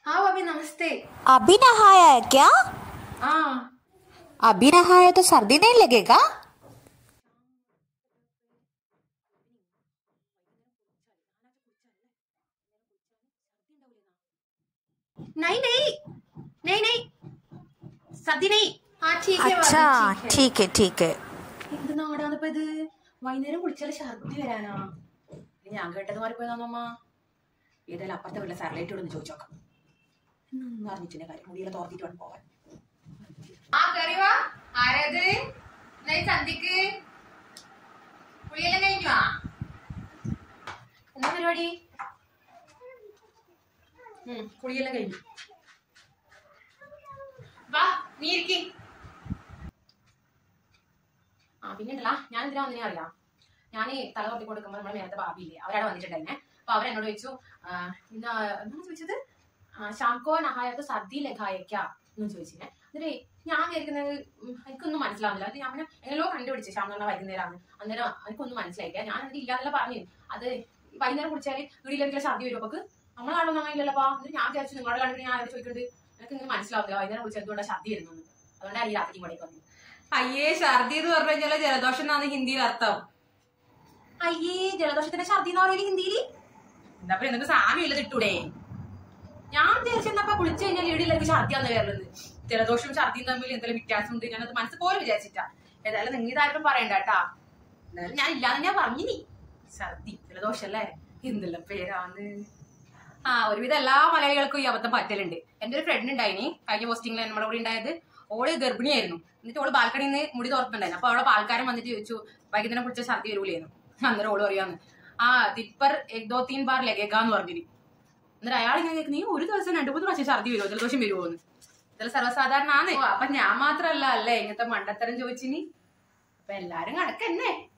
हाँ भाभी नमस्ते अभी नहाया है क्या हाँ अभी नहाया तो सर्दी नहीं लगेगा नहीं नहीं नहीं नहीं സദ്യ നെയ് ആ ठीक है अच्छा भाभी, ठीक है. ठीक है ठीक है എന്ത് നാടാണിപ്പോ ഇത് വൈകുന്നേരം കുളിച്ചാൽ ഛർദി വരാനാ ഇത് ഞാൻ കേട്ടത് മാറിപ്പോയതാണമ്മ ഏതായാലും അപ്പുറത്തെ വീട്ടിലെ സാറ്റലൈറ്റ് ഒന്ന് ചോദിച്ചോക്കാം ഒന്നും അറിഞ്ഞിട്ടില്ല കാര്യം മുടിയെല്ലാം തോർത്തിട്ട് വേണം പോവാൻ ആ കറി വാ ആരത് സന്ധ്യക്ക് കുളിയെല്ലാം കഴിഞ്ഞു ആ എന്താ പരിപാടി ഉം, കുളിയെല്ലാം കഴിഞ്ഞു വാ നീ ഇരിക്കേ ആ പിന്നെ ഉണ്ടല്ല ഞാൻ എന്തിനാ വന്നേ അറിയാം ഞാൻ തല തൊട്ടി കൊടുക്കുമ്പോൾ നമ്മുടെ നേരത്തെ ഭാവിയില്ലേ അവരവിടെ വന്നിട്ടുണ്ടായിരുന്നെ അപ്പൊ അവരെന്നോട് ചോദിച്ചു ആ, ഇന്ന് എന്താണ് ചോദിച്ചത് ആ, ശാംകോ നഹായത്ത് സദ്യ ലഘായക്ക എന്ന് ചോദിച്ചില്ലേ എന്നിട്ട് ഞാൻ വിചാരിക്കുന്നത് ഉം, എനിക്കൊന്നും മനസ്സിലാവുന്നില്ല അത് ഞാൻ പിന്നെ എങ്ങനെയോ കണ്ടുപിടിച്ചു ശ്യാം എന്ന് പറഞ്ഞാൽ വൈകുന്നേരമാണ് അന്നേരം എനിക്കൊന്നും മനസ്സിലായില്ല ഞാൻ എന്നിട്ട് ഇല്ലാന്നല്ല പറഞ്ഞു അത് വൈകുന്നേരം കുടിച്ചാൽ വീട്ടിലെങ്കിലും സദ്യ വരും അപ്പൊ നമ്മളാണോ നമ്മളില്ലല്ലപ്പാ എന്നിട്ട് ഞാൻ വിചാരിച്ചു നിങ്ങളുടെ കണ്ടിട്ട് ഞാൻ ആരും ചോദിക്കുന്നത് എനിക്ക് ഇങ്ങനെ മനസ്സിലാവില്ല വൈകുന്നേരം കുടിച്ചാൽ എന്തുകൊണ്ടാണ് സദ്യ വരുന്നത് അതുകൊണ്ടാണ് ഈ രാത്രി കൂടെ വന്നത് അയ്യേ ഛർദി എന്ന് പറഞ്ഞു കഴിഞ്ഞാൽ ജലദോഷം എന്നാണ് ഹിന്ദിയിൽ അർത്ഥം അയ്യേ ജലദോഷത്തിന്റെ ഛർദി എന്ന് പറയല് ഹിന്ദിയില് എന്താ പറയുക നിങ്ങൾക്ക് സാമ്യമില്ലത് ഇട്ടൂടെ ഞാൻ വിചാരിച്ചെന്നപ്പോ കുളിച്ചു കഴിഞ്ഞാൽ ഇടിയിലേക്ക് ഛർദിയാന്ന് വരുന്നത് ജലദോഷവും ഛർദിയും തമ്മിൽ എന്തെങ്കിലും വ്യത്യാസമുണ്ട് ഞാനത് മനസ്സിൽ പോലും വിചാരിച്ചിട്ടാ ഏതായാലും നിങ്ങൾ ഇതായിട്ടും പറയണ്ട കേട്ടാ എന്നാലും ഞാൻ ഇല്ലാന്ന് ഞാൻ പറഞ്ഞിനി ഛർദി ജലദോഷം അല്ലേ എന്തെല്ലാം പേരാന്ന് ആ ഒരുവിധം എല്ലാ മലയാളികൾക്കും ഈ അബദ്ധം പറ്റലുണ്ട് എന്റെ ഒരു ഫ്രണ്ട് ഉണ്ടായിനി കഴിഞ്ഞ പോസ്റ്റിംഗിൽ നമ്മുടെ കൂടെ ഉണ്ടായത് ഓള് ഗർഭിണിയായിരുന്നു എന്നിട്ട് ഓള് ബാൽക്കണിയിൽ നിന്ന് മുടി തുറന്നിട്ടുണ്ടായിരുന്നു അപ്പൊ അവളെ ആൾക്കാരൻ വന്നിട്ട് ചോദിച്ചു വൈകുന്നേരം കുറിച്ച് ഛർദി വരൂലേന്നു അന്നേരം ഓള് പറയാന്ന് ആ തിപ്പർ എക് ദോ തീൻ ബാർ ലഗേഗാന്ന് പറഞ്ഞിന് എന്നിട്ട് അയാൾ ഇങ്ങനെ കേൾക്കും, നീ ഒരു ദിവസം രണ്ടു മൂന്ന് പ്രാവശ്യം ഛർദി വരുമോ ജലദോഷം വരുമോ എന്ന് ഇതെല്ലാം സർവ്വസാധാരണ ആണ് അപ്പൊ ഞാൻ മാത്രല്ല അല്ലേ ഇങ്ങനത്തെ മണ്ടത്തരം ചോദിച്ചിനി അപ്പൊ എല്ലാരും കണക്കന്നെ